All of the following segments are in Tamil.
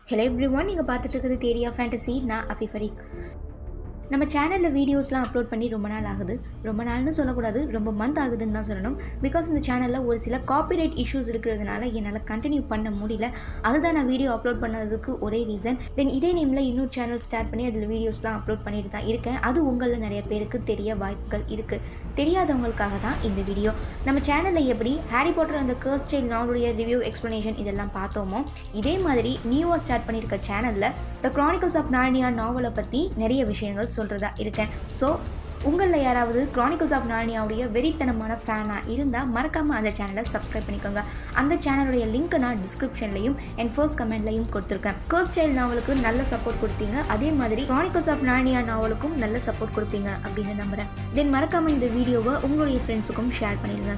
ஹலோ எவ்ரி ஒன் நீங்கள் பார்த்துட்டு இருக்கிறது தேரியா ஃபேண்டசி நான் அஃபி ஃபரீக் நம்ம சேனலில் வீடியோஸ்லாம் அப்லோட் பண்ணி ரொம்ப நாள் ஆகுது ரொம்ப நாள்னு சொல்லக்கூடாது ரொம்ப மந்த் ஆகுதுன்னு தான் சொல்லணும் பிகாஸ் இந்த சேனலில் ஒரு சில காப்பிரைட் இஷ்யூஸ் இருக்கிறதுனால என்னால் கண்டினியூ பண்ண முடியல அதுதான் நான் வீடியோ அப்லோட் பண்ணதுக்கு ஒரே ரீசன் தென் இதே நேமில் இன்னொரு சேனல் ஸ்டார்ட் பண்ணி அதில் வீடியோஸ்லாம் அப்லோட் பண்ணிட்டு தான் இருக்கேன் அது உங்களில் நிறைய பேருக்கு தெரிய வாய்ப்புகள் இருக்குது தெரியாதவங்களுக்காக தான் இந்த வீடியோ நம்ம சேனலில் எப்படி ஹாரி பாட்டர் அந்த கர்ஸ் சைல்ட் நாவலுடைய ரிவ்யூ எக்ஸ்ப்ளனேஷன் இதெல்லாம் பார்த்தோமோ இதே மாதிரி நியூவாக ஸ்டார்ட் பண்ணியிருக்க சேனலில் த க்ரானிக்கல்ஸ் ஆஃப் நார்னியா நாவலை பற்றி நிறைய விஷயங்கள் சொல்கிறதா இருக்கேன் ஸோ உங்களில் யாராவது க்ரானிக்கல்ஸ் ஆஃப் நார்னியாவுடைய வெறித்தனமான ஃபேனாக இருந்தால் மறக்காமல் அந்த சேனலை சப்ஸ்கிரைப் பண்ணிக்கோங்க அந்த சேனலுடைய லிங்க்கை நான் டிஸ்கிரிப்ஷன்லையும் அண்ட் ஃபர்ஸ்ட் கமெண்ட்லையும் கொடுத்துருக்கேன் கர்ஸ் சைல்ட் நாவலுக்கு நல்ல சப்போர்ட் கொடுத்தீங்க அதே மாதிரி க்ரானிக்கல்ஸ் ஆஃப் நார்னியா நாவலுக்கும் நல்ல சப்போர்ட் கொடுப்பீங்க அப்படின்னு நம்புகிறேன் தென் மறக்காமல் இந்த வீடியோவை உங்களுடைய ஃப்ரெண்ட்ஸுக்கும் ஷேர் பண்ணிடுங்க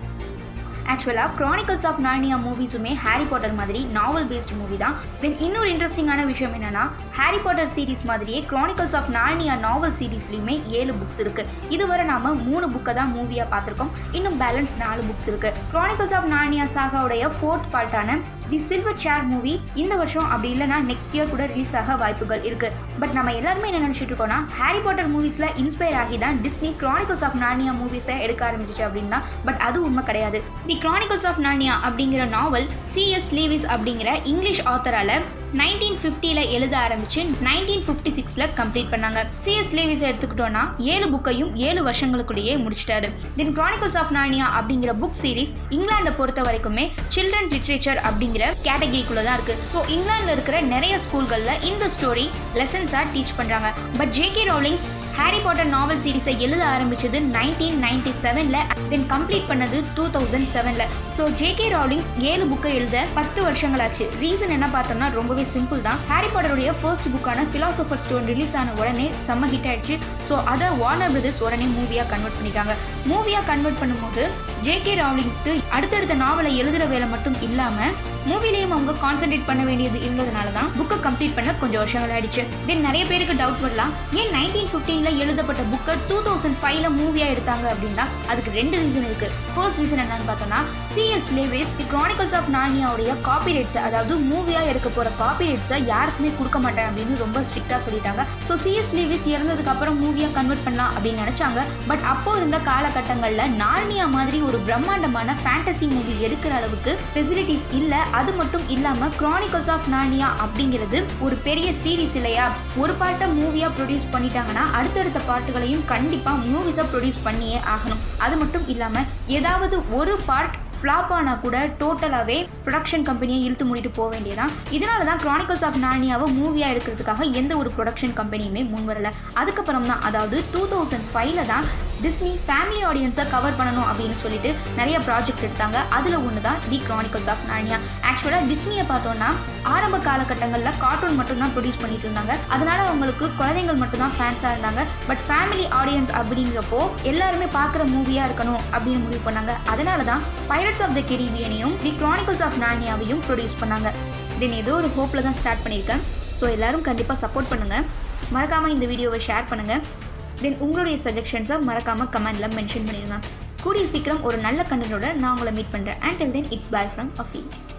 ஆக்சுவலாக க்ரானிக்கல்ஸ் ஆஃப் நார்னியா மூவிஸுமே ஹாரி பாட்டர் மாதிரி நாவல் பேஸ்ட் மூவி தான் தென் இன்னொரு இன்ட்ரெஸ்டிங்கான விஷயம் என்னன்னா ஹாரி பாட்டர் சீரிஸ் மாதிரியே க்ரானிக்கல்ஸ் ஆஃப் நார்னியா நாவல் சீரிஸ்லையுமே ஏழு புக்ஸ் இருக்கு இதுவரை நாம மூணு புக்கை தான் மூவியாக பார்த்துருக்கோம் இன்னும் பேலன்ஸ் நாலு புக்ஸ் இருக்கு க்ரானிக்கல்ஸ் ஆஃப் நார்னியா சாகாவுடைய ஃபோர்த் பார்ட்டான தி சில்வர் சேர் மூவி இந்த வருஷம் அப்படி இல்லைனா நெக்ஸ்ட் இயர் கூட ரிலீஸ் ஆக வாய்ப்புகள் இருக்கு பட் நம்ம எல்லாருமே என்ன நினைச்சிட்டு இருக்கோம்னா ஹாரி பாட்டர் மூவிஸ்ல இன்ஸ்பயர் ஆகி தான் டிஸ்னி கிரானிக்கல்ஸ் ஆஃப் நார்னியா மூவிஸை எடுக்க ஆரம்பிச்சிச்சு அப்படின்னா பட் அது உண்மை கிடையாது தி கிரானிக்கல்ஸ் ஆஃப் நார்னியா அப்படிங்கிற நாவல் சிஎஸ் லீவிஸ் அப்படிங்கிற இங்கிலீஷ் ஆத்தரால நைன்டீன் ஃபிஃப்டியில் எழுத ஆரம்பிச்சு நைன்டீன் ஃபிஃப்டி சிக்ஸில் கம்ப்ளீட் பண்ணாங்க சிஎஸ் லேவிஸ் எடுத்துக்கிட்டோன்னா ஏழு புக்கையும் ஏழு வருஷங்களுக்குள்ளேயே முடிச்சிட்டாரு தென் கிரானிக்கல்ஸ் ஆஃப் நார்னியா அப்படிங்கிற புக் சீரிஸ் இங்கிலாண்டை பொறுத்த வரைக்குமே சில்ட்ரன் லிட்ரேச்சர் அப்படிங்கிற கேட்டகரிக்குள்ளே தான் இருக்குது ஸோ இங்கிலாந்தில் இருக்கிற நிறைய ஸ்கூல்களில் இந்த ஸ்டோரி லெசன்ஸாக டீச் பண்ணுறாங்க but JK Rowling's Harry Potter novel சீரிஸை எழுத ஆரம்பிச்சது நைன்டீன் நைன்டி செவனில் தென் கம்ப்ளீட் பண்ணது டூ தௌசண்ட் செவனில் ஸோ ஜேகே ராலிங்ஸ் ஏழு புக்கை எழுத பத்து வருஷங்களாச்சு ரீசன் என்ன பார்த்தோம்னா ரொம்பவே சிம்பிள் தான் ஹாரி பாட்டருடைய ஃபர்ஸ்ட் புக்கான ஃபிலாசபர் ஸ்டோன் ரிலீஸ் ஆன உடனே செம்ம ஹிட் ஆயிடுச்சு ஸோ அதை வார்னர் பிரதர்ஸ் உடனே மூவியாக கன்வெர்ட் பண்ணிட்டாங்க மூவியாக கன்வெர்ட் பண்ணும்போது ஜேகே ராலிங்ஸ்க்கு அடுத்தடுத்த நாவலை எழுதுகிற வேலை மட்டும் இல்லாமல் மூவிலையும் அவங்க கான்சென்ட்ரேட் பண்ண வேண்டியது இருந்ததுனால தான் புக்கை கம்ப்ளீட் பண்ண கொஞ்சம் வருஷங்கள் ஆயிடுச்சு தென் நிறைய பேருக்கு டவுட் வரலாம் ஏன் நைன்டீன் ஃபிஃப்டீனில் எழுதப்பட்ட புக்கை டூ தௌசண்ட் ஃபைவ்ல மூவியாக எடுத்தாங்க அப்படின்னா அதுக்கு ரெண்டு ரீசன் இருக்கு ஃபர்ஸ்ட் ரீசன் என்னன்னு பார்த்தோம்னா CS Lewis the chronicles of நார்னியாவுடைய காப்பிரைட்ஸ் அதாவது மூவியாக எடுக்க போகிற காப்பிரைட்ஸை யாருக்குமே கொடுக்க மாட்டேன் அப்படின்னு ரொம்ப ஸ்ட்ரிக்டாக சொல்லிட்டாங்க ஸோ சிஎஸ் லேவிஸ் இறந்ததுக்கு அப்புறம் மூவியாக கன்வெர்ட் பண்ணலாம் அப்படின்னு நினச்சாங்க பட் அப்போ இருந்த காலகட்டங்களில் நார்னியா மாதிரி ஒரு பிரம்மாண்டமான ஃபேண்டசி மூவி எடுக்கிற அளவுக்கு ஃபெசிலிட்டிஸ் இல்லை அது மட்டும் இல்லாமல் க்ரானிக்கல்ஸ் ஆஃப் நார்னியா அப்படிங்கிறது ஒரு பெரிய சீரிஸ் இல்லையா ஒரு பாட்டை மூவியாக ப்ரொடியூஸ் பண்ணிட்டாங்கன்னா அடுத்தடுத்த பாட்டுகளையும் கண்டிப்பாக மூவிஸாக ப்ரொடியூஸ் பண்ணியே ஆகணும் அது மட்டும் இல்லாமல் ஏதாவது ஒரு பார்ட் ஃப்ளாப் ஆனால் கூட டோட்டலாகவே ப்ரொடக்ஷன் கம்பெனியை இழுத்து மூடிட்டு போக வேண்டியதான் இதனால தான் க்ரானிக்கல்ஸ் ஆஃப் நார்னியாவை மூவியாக எடுக்கிறதுக்காக எந்த ஒரு ப்ரொடக்ஷன் கம்பெனியுமே முன் வரல அதுக்கப்புறம் தான் அதாவது டூ தௌசண்ட் ஃபைவ்ல தான் டிஸ்னி ஃபேமிலி ஆடியன்ஸை கவர் பண்ணணும் அப்படின்னு சொல்லிட்டு நிறைய ப்ராஜெக்ட் எடுத்தாங்க அதில் ஒன்று தான் தி க்ரானிக்கல்ஸ் ஆஃப் நார்னியா ஆக்சுவலாக டிஸ்னியை பார்த்தோன்னா ஆரம்ப காலகட்டங்களில் கார்ட்டூன் மட்டும் தான் ப்ரொடியூஸ் பண்ணிட்டு இருந்தாங்க அதனால அவங்களுக்கு குழந்தைகள் மட்டும் தான் ஃபேன்ஸாக இருந்தாங்க பட் ஃபேமிலி ஆடியன்ஸ் அப்படிங்கிறப்போ எல்லாருமே பார்க்குற மூவியாக இருக்கணும் அப்படின்னு முடிவு பண்ணாங்க அதனால தான் பைரட்ஸ் ஆஃப் த கெரிபியனையும் தி க்ரானிக்கல்ஸ் ஆஃப் நார்னியாவையும் ப்ரொடியூஸ் பண்ணாங்க தென் ஏதோ ஒரு ஹோப்பில் தான் ஸ்டார்ட் பண்ணியிருக்கேன் ஸோ எல்லாரும் கண்டிப்பாக சப்போர்ட் பண்ணுங்கள் மறக்காமல் இந்த வீடியோவை ஷேர் பண்ணுங்கள் தென் உங்களுடைய சஜஷன்ஸை மறக்காமல் கமெண்டில் மென்ஷன் பண்ணிடுங்க கூடிய சீக்கிரம் ஒரு நல்ல கண்டனோட நான் உங்களை மீட் பண்ணுறேன் and then it's bye from அஃபீல்